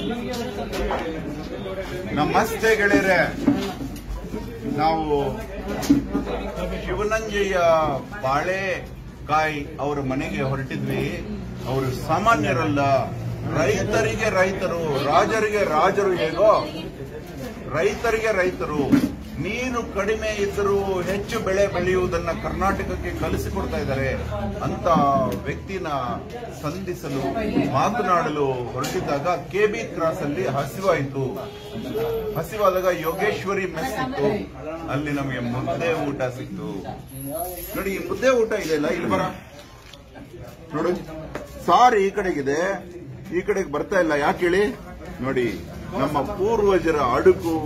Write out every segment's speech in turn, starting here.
ನಮಸ್ತೆ ಗೆಳೆಯರೆ ನಾವು ಶಿವನಂಜಯ್ಯ ಬಾಳೆಕಾಯಿ ಅವರ ಮನೆಗೆ ಹೊರಟಿದ್ವಿ ಅವರು ಸಾಮಾನ್ಯರಲ್ಲ ರೈತರಿಗೆ ರೈತರು ರಾಜರಿಗೆ ರಾಜರು ಹೇಗೋ ರೈತರಿಗೆ ರೈತರು ನೀರು ಕಡಿಮೆ ಇದ್ದರೂ ಹೆಚ್ಚು ಬೆಳೆ ಬೆಳೆಯುವುದನ್ನ ಕರ್ನಾಟಕಕ್ಕೆ ಕಲಿಸಿಕೊಡ್ತಾ ಇದ್ದಾರೆ ಅಂತ ವ್ಯಕ್ತಿನ ಸಂಧಿಸಲು ಮಾತನಾಡಲು ಹೊರಟಿದ್ದಾಗ ಕೆಬಿ ಕ್ರಾಸ್ ಅಲ್ಲಿ ಹಸಿವಾಯಿತು ಹಸಿವಾದಾಗ ಯೋಗೇಶ್ವರಿ ಮೆಸ್ ಸಿಕ್ತು ಅಲ್ಲಿ ನಮಗೆ ಮುದ್ದೆ ಊಟ ಸಿಕ್ತು ನೋಡಿ ಈ ಮುದ್ದೆ ಊಟ ಇದೆಯಲ್ಲ ಇಲ್ಲಿ ಬರ ನೋಡು ಸಾರು ಈ ಕಡೆಗಿದೆ ಈ ಕಡೆಗೆ ಬರ್ತಾ ಇಲ್ಲ ಯಾಕೆ ಹೇಳಿ ನೋಡಿ ನಮ್ಮ ಪೂರ್ವಜರ ಅಡುಕು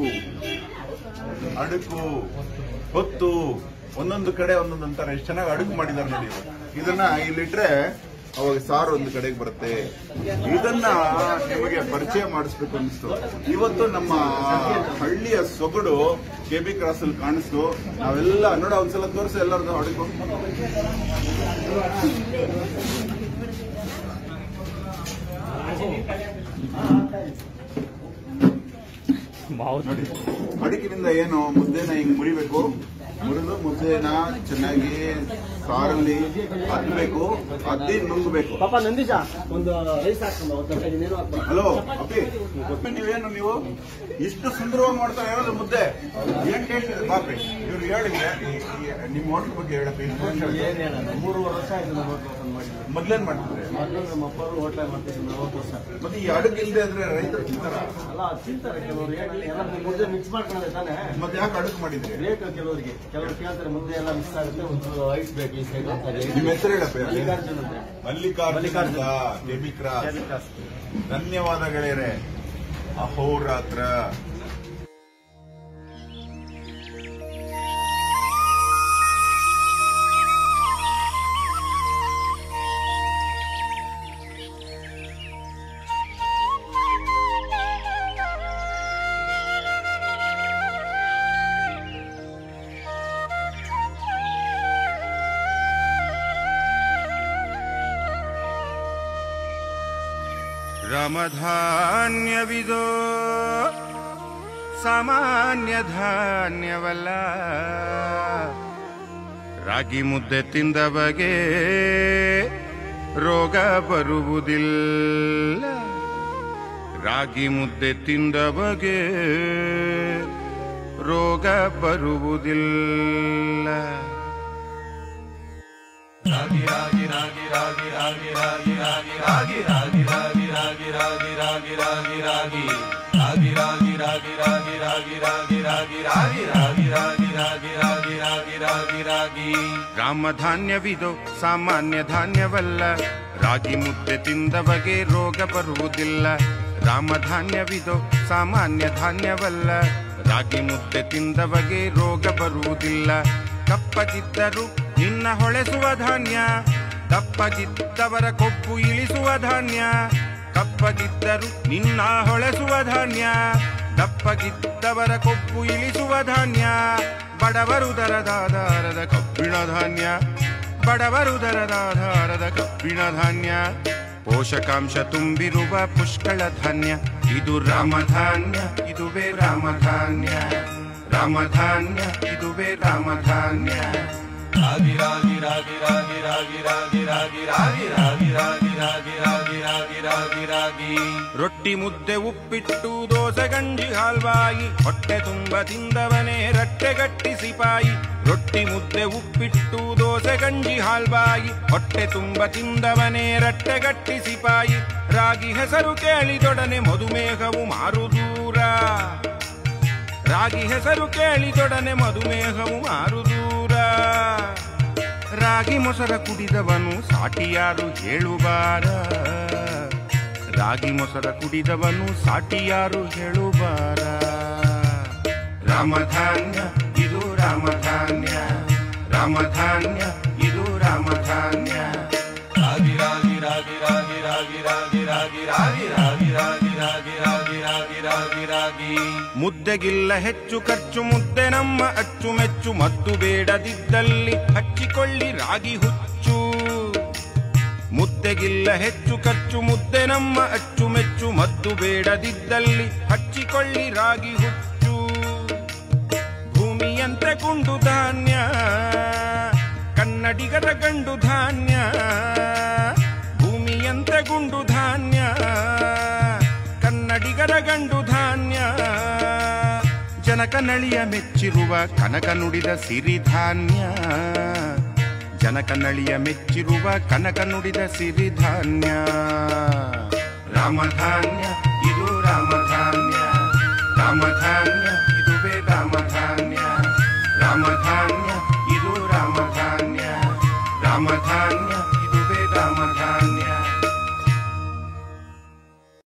ಅಡುಕು ಹೊತ್ತು ಒಂದೊಂದು ಕಡೆ ಒಂದೊಂದು ಅಂತಾರೆ ಎಷ್ಟು ಚೆನ್ನಾಗಿ ಅಡುಕು ಮಾಡಿದ್ದಾರೆ ನೋಡಿ ಇವರು. ಇದನ್ನ ಇಲ್ಲಿಟ್ರೆ ಅವಾಗ ಸಾರು ಒಂದು ಕಡೆಗೆ ಬರುತ್ತೆ ಇದನ್ನ ನಿಮಗೆ ಪರಿಚಯ ಮಾಡಿಸ್ಬೇಕು ಅನಿಸ್ತು ಇವತ್ತು ನಮ್ಮ ಹಳ್ಳಿಯ ಸೊಗಡು ಕೆ ಬಿ ಕ್ರಾಸ್ ಅಲ್ಲಿ ಕಾಣಿಸ್ತು ನಾವೆಲ್ಲ ನೋಡ ಒಂದ್ಸಲ ತೋರಿಸಿ ಎಲ್ಲರದ್ದು ಅಡುಕು ನೋಡಿ ಅಡಿಕಿನಿಂದ ಏನು ಮುದ್ದೆನ ಹಿಂಗ್ ಮುರಿಬೇಕು ಮುರಿದು ಮುದ್ದೆನ ಚೆನ್ನಾಗಿ ಸಾರಲ್ಲಿ ಅದ್ಬೇಕು ಅದ್ದಿ ನುಂಗ್ಬೇಕು ಪಾಪ ನಂದೀಶ ಒಂದು ರೈಸ್ ಹಾಕೊಂಡು ಒಂದು ಕೈಗೆ ನೀರು ಹಾಕ್ಬಾರ ಹಲೋ ಅಪ್ಪಿ ಅಪ್ಪಿ ನೀವೇನು ನೀವು ಇಷ್ಟು ಸುಂದರವಾಗಿ ಮಾಡ್ತಾರೆ ಹೇಳೋದು ಮುದ್ದೆ ಏನ್ ಟೇಸ್ಟ್ ಇದೆ ಬಾಪ್ರಿ ಇವ್ರು ಹೇಳಿ ನಿಮ್ಮ ಹೋಟ್ಲ್ ಬಗ್ಗೆ ಹೇಳಪ್ಪ ಎಷ್ಟು ವರ್ಷ ಆಯ್ತು? ಏನ್ ಹೇಳೋಣ ಮೂರುವರೆ ವರ್ಷ ಆಯ್ತು ನಾವು ಹೋಟ್ಲ್ ಓಪನ್ ಮಾಡಿದ್ವಿ ಮೊದ್ಲೇನ್ ಮಾಡ್ತಿದ್ರೆ ಮೊದಲು ನಮ್ಮ ಅಪ್ಪರು ಹೋಟ್ಲ ಮಾಡ್ತಿದ್ರು ನಲವತ್ತು ವರ್ಷ ಮತ್ತೆ ಈ ಅಡುಗೆ ಇಲ್ಲದೆ ಇದ್ರೆ ರೈತರು ತಿಂತಾರ ಅಲ್ಲ ಅದ್ ತಿಂತಾರೆ ಕೆಲವರು ಹೇಳಿ ಎಲ್ಲ ಮುದ್ದೆ ಮಿಕ್ಸ್ ಮಾಡ್ಕೊಂಡ್ರೆ ತಾನೆ ಮತ್ತೆ ಯಾಕೆ ಅಡುಗೆ ಮಾಡಿದ್ರಿ ಬೇಕು ಕೆಲವರಿಗೆ ಕೆಲವರು ಕೇಳ್ತಾರೆ ಮುಂದೆ ಎಲ್ಲ ಮಿಕ್ಸ್ ಆಗುತ್ತೆ ಒಂದು ಐಸ್ ಬೇಕು ಈ ಸೈಡ್ ಅಂತ ಹೇಳಿ. ನಿಮ್ಮ ಹೆಸರು ಹೇಳಪ್ಪ ಮಲ್ಲಿಕಾರ್ಜುನ್ ಅಂತ ಮಲ್ಲಿಕಾರ್ಜುನ ಕೆಬಿ ಕ್ರಾಸ್ ಧನ್ಯವಾದ ಗೆಳೆಯರೆ ಅಹೋರಾತ್ರ ರಮಧಾನ್ಯವಿದೋ ಸಾಮಾನ್ಯ ಧಾನ್ಯವಲ್ಲ ರಾಗಿ ಮುದ್ದೆ ತಿಂದ ಬಗೆ ರೋಗ ಬರುವುದಿಲ್ಲ ರಾಗಿ ಮುದ್ದೆ ತಿಂದ ಬಗೆ ರೋಗ ಬರುವುದಿಲ್ಲ ರಾಮಧಾನ್ಯವಿದು ಸಾಮಾನ್ಯ ಧಾನ್ಯವಲ್ಲ ರಾಗಿ ಮುದ್ದೆ ತಿಂದ ಬಗೆ ರೋಗ ಬರುವುದಿಲ್ಲ ರಾಮಧಾನ್ಯವಿದು ಸಾಮಾನ್ಯ ಧಾನ್ಯವಲ್ಲ ರಾಗಿ ಮುದ್ದೆ ತಿಂದ ಬಗೆ ರೋಗ ಬರುವುದಿಲ್ಲ ಕಪ್ಪಗಿದ್ದರು ನಿನ್ನ ಹೊಳೆಸುವ ಧಾನ್ಯ ದಪ್ಪಗಿದ್ದವರ ಕೊಬ್ಬು ಇಳಿಸುವ ಧಾನ್ಯ ಕಪ್ಪಗಿದ್ದರು ನಿನ್ನ ಹೊಳೆಸುವ ಧಾನ್ಯ ದಪ್ಪಗಿದ್ದವರ ಕೊಬ್ಬು ಇಳಿಸುವ ಧಾನ್ಯ ಬಡವರು ದರದಾಧಾರದ ಕಬ್ಬಿಣ ಧಾನ್ಯ ಬಡವರು ದರದಾಧಾರದ ಕಬ್ಬಿಣ ಧಾನ್ಯ ಪೋಷಕಾಂಶ ತುಂಬಿರುವ ಪುಷ್ಕಳ ಧಾನ್ಯ ಇದು ರಾಮಧಾನ್ಯ ಇದುವೇ ರಾಮಧಾನ್ಯ ರಾಮಧಾನ್ಯ ಇದುವೇ ರಾಮಧಾನ್ಯ ರೊಟ್ಟಿ ಮುದ್ದೆ ಉಪ್ಪಿಟ್ಟು ದೋಸೆ ಗಂಜಿ ಹಾಲ್ವಾಯಿ ಹೊಟ್ಟೆ ತುಂಬ ತಿಂದವನೇ ರಟ್ಟೆಗಟ್ಟಿ ಸಿಪಾಯಿ ರೊಟ್ಟಿ ಮುದ್ದೆ ಉಪ್ಪಿಟ್ಟು ದೋಸೆ ಗಂಜಿ ಹಾಲ್ವಾಯಿ ಹೊಟ್ಟೆ ತುಂಬ ತಿಂದವನೇ ರಟ್ಟೆಗಟ್ಟಿ ಸಿಪಾಯಿ ರಾಗಿ ಹೆಸರು ಕೇಳಿದೊಡನೆ ಮಧುಮೇಹವು ಮಾರು ದೂರ ರಾಗಿ ಹೆಸರು ಕೇಳಿದೊಡನೆ ಮಧುಮೇಹವು ಮಾರು ದೂರ ರಾಗಿ ಮೊಸರ ಕುಡಿದವನು ಸಾಟಿಯಾರು ಹೇಳುವಾರ ರಾಗಿ ಮೊಸರ ಕುಡಿದವನು ಸಾಟಿಯಾರು ಹೇಳುವಾರ ರಾಮಧಾನ್ಯ ಇದು ರಾಮಧಾನ್ಯ ರಾಮಧಾನ್ಯ ಇದು ರಾಮಧಾನ್ಯ ಮುದ್ದೆಗಿಲ್ಲ ಹೆಚ್ಚು ಖರ್ಚು ಮುದ್ದೆ ನಮ್ಮ ಅಚ್ಚುಮೆಚ್ಚು ಮದ್ದು ಬೇಡದಿದ್ದಲ್ಲಿ ಹಚ್ಚಿಕೊಳ್ಳಿ ರಾಗಿ ಹುಚ್ಚು ಮುದ್ದೆಗಿಲ್ಲ ಹೆಚ್ಚು ಖರ್ಚು ಮುದ್ದೆ ನಮ್ಮ ಅಚ್ಚುಮೆಚ್ಚು ಮೆಚ್ಚು ಮದ್ದು ಬೇಡದಿದ್ದಲ್ಲಿ ಹಚ್ಚಿಕೊಳ್ಳಿ ರಾಗಿ ಹುಚ್ಚು ಭೂಮಿಯಂತೆ ಗುಂಡು ಧಾನ್ಯ ಕನ್ನಡಿಗರ ಗಂಡು ಧಾನ್ಯ ಭೂಮಿಯಂತೆ ಗುಂಡು ಧಾನ್ಯ ಕನ್ನಡಿಗರ ಗಂಡು ಧಾನ್ಯ ಜನಕನಳಿಯ ಮೆಚ್ಚಿರುವ ಕನಕ ನುಡಿದ ಸಿರಿಧಾನ್ಯ ಜನಕನಳಿಯ ಮೆಚ್ಚಿರುವ ಕನಕ ನುಡಿದ ಸಿರಿಧಾನ್ಯ ರಾಮಧಾನ್ಯ ಇದು ರಾಮಧಾನ್ಯ ರಾಮಧಾನ್ಯ